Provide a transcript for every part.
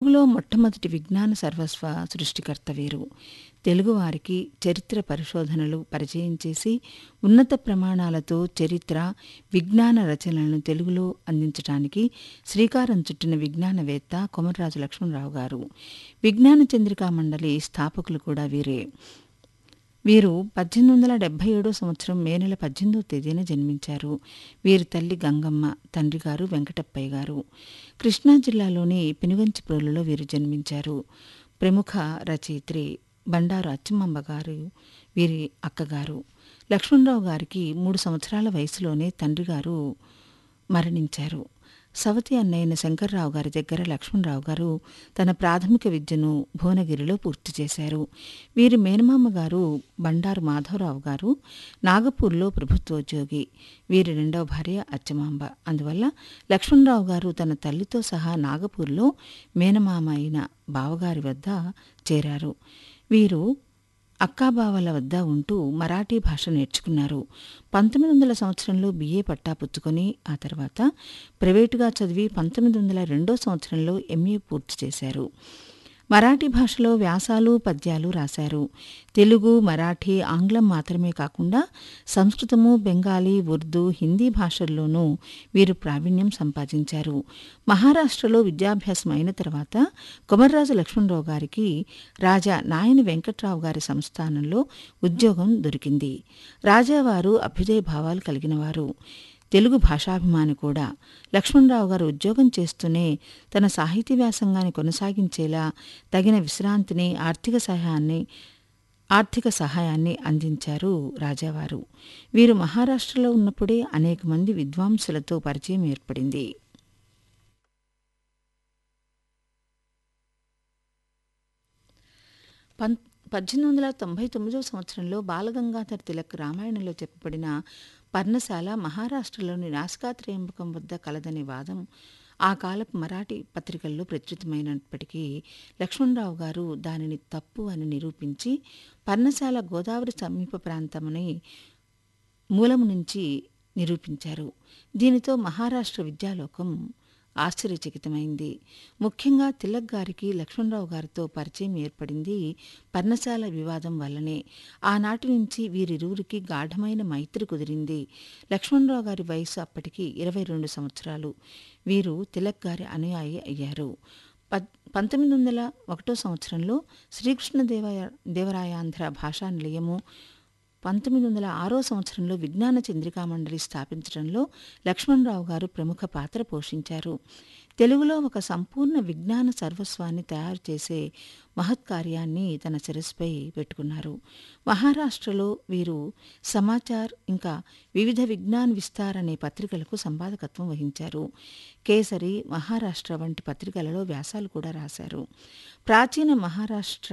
తెలుగులో మొట్టమొదటి విజ్ఞాన సర్వస్వ సృష్టికర్త వీరు తెలుగువారికి చరిత్ర పరిశోధనలు పరిచయం చేసి ఉన్నత ప్రమాణాలతో చరిత్ర విజ్ఞాన రచనలను తెలుగులో అందించడానికి శ్రీకారం చుట్టిన విజ్ఞానవేత్త కొమర్రాజు లక్ష్మణరావు గారు విజ్ఞాన చంద్రికా మండలి స్థాపకులు కూడా వీరే వీరు పద్దెనిమిది వందల డెబ్బై ఏడో సంవత్సరం మే నెల పద్దెనిమిదవ తేదీన జన్మించారు వీరి తల్లి గంగమ్మ తండ్రి గారు వెంకటప్పయ్య గారు కృష్ణా జిల్లాలోని పెనుగంచిప్రోలులో వీరు జన్మించారు ప్రముఖ రచయిత్రి బండారు అచ్చమ్మ గారు వీరి అక్కగారు లక్ష్మణరావు గారికి మూడు సంవత్సరాల వయసులోనే తండ్రి గారు మరణించారు సవతి అన్నయ్యన శంకర్రావు గారి దగ్గర లక్ష్మణరావు గారు తన ప్రాథమిక విద్యను భువనగిరిలో పూర్తి చేశారు వీరి మేనమామ గారు బండారు మాధవరావు గారు నాగపూర్లో ప్రభుత్వోద్యోగి వీరి రెండవ భార్య అచ్చమాంబ అందువల్ల లక్ష్మణరావు గారు తన తల్లితో సహా నాగపూర్లో మేనమామ అయిన బావగారి వద్ద చేరారు వీరు అక్కాబావల వద్ద ఉంటూ మరాఠీ భాష నేర్చుకున్నారు పంతొమ్మిది వందల సంవత్సరంలో బిఏ పట్టా పుచ్చుకొని ఆ తర్వాత ప్రైవేటుగా చదివి పంతొమ్మిది వందల రెండో సంవత్సరంలో ఎంఏ పూర్తి చేశారు మరాఠీ భాషలో వ్యాసాలు పద్యాలు రాశారు తెలుగు మరాఠీ ఆంగ్లం మాత్రమే కాకుండా సంస్కృతము బెంగాలీ ఉర్దూ హిందీ భాషల్లోనూ వీరు ప్రావీణ్యం సంపాదించారు మహారాష్ట్రలో విద్యాభ్యాసం అయిన తర్వాత కొమర్రాజు లక్ష్మణరావు గారికి రాజా నాయని వెంకట్రావు గారి సంస్థానంలో ఉద్యోగం దొరికింది రాజావారు అభ్యుదయ భావాలు కలిగినవారు తెలుగు భాషాభిమాని కూడా లక్ష్మణరావు గారు ఉద్యోగం చేస్తూనే తన సాహితీ వ్యాసంగాన్ని కొనసాగించేలా తగిన విశ్రాంతిని ఆర్థిక సహాయాన్ని ఆర్థిక సహాయాన్ని అందించారు రాజావారు వీరు మహారాష్ట్రలో ఉన్నప్పుడే అనేక మంది విద్వాంసులతో పరిచయం ఏర్పడింది పం పద్దెనిమిది వందల తొంభై తొమ్మిదవ సంవత్సరంలో బాలగంగాధర్ తిలక్ రామాయణంలో చెప్పబడిన పర్ణశాల మహారాష్ట్రలోని నాసికాత్రయంబకం వద్ద కలదనే వాదం ఆ కాలపు మరాఠీ పత్రికల్లో ప్రచురితమైనప్పటికీ లక్ష్మణరావు గారు దానిని తప్పు అని నిరూపించి పర్ణశాల గోదావరి సమీప ప్రాంతమని మూలము నుంచి నిరూపించారు దీనితో మహారాష్ట్ర విద్యాలోకం ఆశ్చర్యచకితమైంది ముఖ్యంగా తిలక్ గారికి లక్ష్మణరావు గారితో పరిచయం ఏర్పడింది పర్ణశాల వివాదం వల్లనే ఆనాటి నుంచి వీరిరువురికి గాఢమైన మైత్రి కుదిరింది లక్ష్మణరావు గారి వయసు అప్పటికి ఇరవై రెండు సంవత్సరాలు వీరు తిలక్ గారి అనుయాయి అయ్యారు పద్ పంతొమ్మిది వందల ఒకటో సంవత్సరంలో శ్రీకృష్ణదేవయ దేవరాయాంధ్ర భాషా నిలయము పంతొమ్మిది వందల ఆరో సంవత్సరంలో విజ్ఞాన చంద్రికా మండలి స్థాపించడంలో లక్ష్మణరావు గారు ప్రముఖ పాత్ర పోషించారు తెలుగులో ఒక సంపూర్ణ విజ్ఞాన సర్వస్వాన్ని తయారు చేసే మహత్కార్యాన్ని తన శిరస్పై పెట్టుకున్నారు మహారాష్ట్రలో వీరు సమాచార్ ఇంకా వివిధ విజ్ఞాన్ విస్తార్ అనే పత్రికలకు సంపాదకత్వం వహించారు కేసరి మహారాష్ట్ర వంటి పత్రికలలో వ్యాసాలు కూడా రాశారు ప్రాచీన మహారాష్ట్ర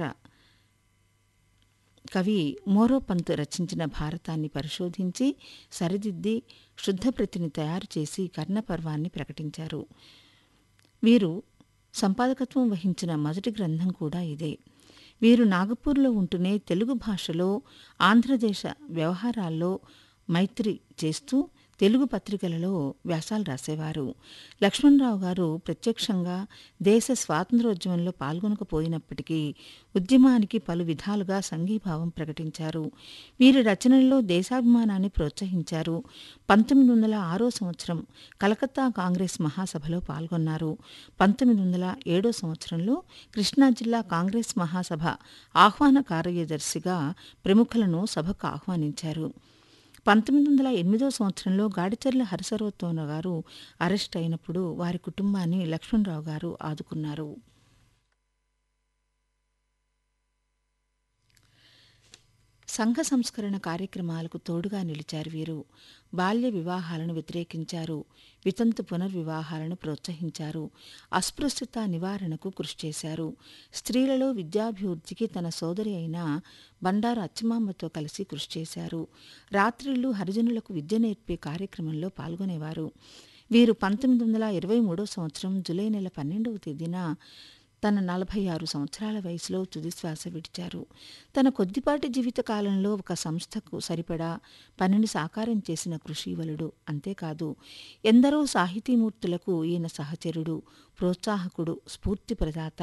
కవి మోరోపంత్ రచించిన భారతాన్ని పరిశోధించి సరిదిద్ది శుద్ధప్రతిని తయారు చేసి కర్ణపర్వాన్ని ప్రకటించారు వీరు సంపాదకత్వం వహించిన మొదటి గ్రంథం కూడా ఇదే వీరు నాగపూర్లో ఉంటూనే తెలుగు భాషలో ఆంధ్రదేశ వ్యవహారాల్లో మైత్రి చేస్తూ తెలుగు పత్రికలలో వ్యాసాలు రాసేవారు లక్ష్మణరావు గారు ప్రత్యక్షంగా దేశ స్వాతంత్రోద్యమంలో పాల్గొనకపోయినప్పటికీ ఉద్యమానికి పలు విధాలుగా సంఘీభావం ప్రకటించారు వీరి రచనల్లో దేశాభిమానాన్ని ప్రోత్సహించారు పంతొమ్మిది వందల ఆరో సంవత్సరం కలకత్తా కాంగ్రెస్ మహాసభలో పాల్గొన్నారు పంతొమ్మిది వందల ఏడో సంవత్సరంలో కృష్ణా జిల్లా కాంగ్రెస్ మహాసభ ఆహ్వాన కార్యదర్శిగా ప్రముఖులను సభకు ఆహ్వానించారు పంతొమ్మిది వందల ఎనిమిదో సంవత్సరంలో గాడిచర్ల హరిసరోత్తోన గారు అరెస్ట్ అయినప్పుడు వారి కుటుంబాన్ని లక్ష్మణరావు గారు ఆదుకున్నారు సంఘ సంస్కరణ కార్యక్రమాలకు తోడుగా నిలిచారు వీరు బాల్య వివాహాలను వ్యతిరేకించారు వితంతు పునర్వివాహాలను ప్రోత్సహించారు అస్పృశ్యత నివారణకు కృషి చేశారు స్త్రీలలో విద్యాభివృద్ధికి తన సోదరి అయిన బండారు అచ్చమామ్మతో కలిసి కృషి చేశారు రాత్రిళ్లు హరిజనులకు విద్య నేర్పే కార్యక్రమంలో పాల్గొనేవారు వీరు పంతొమ్మిది వందల ఇరవై మూడో సంవత్సరం జూలై నెల పన్నెండవ తేదీన తన నలభై ఆరు సంవత్సరాల వయసులో తుదిశ్వాస విడిచారు తన కొద్దిపాటి జీవిత కాలంలో ఒక సంస్థకు సరిపడా పనిని సాకారం చేసిన కృషివలుడు అంతేకాదు ఎందరో సాహితీమూర్తులకు ఈయన సహచరుడు ప్రోత్సాహకుడు స్ఫూర్తి ప్రదాత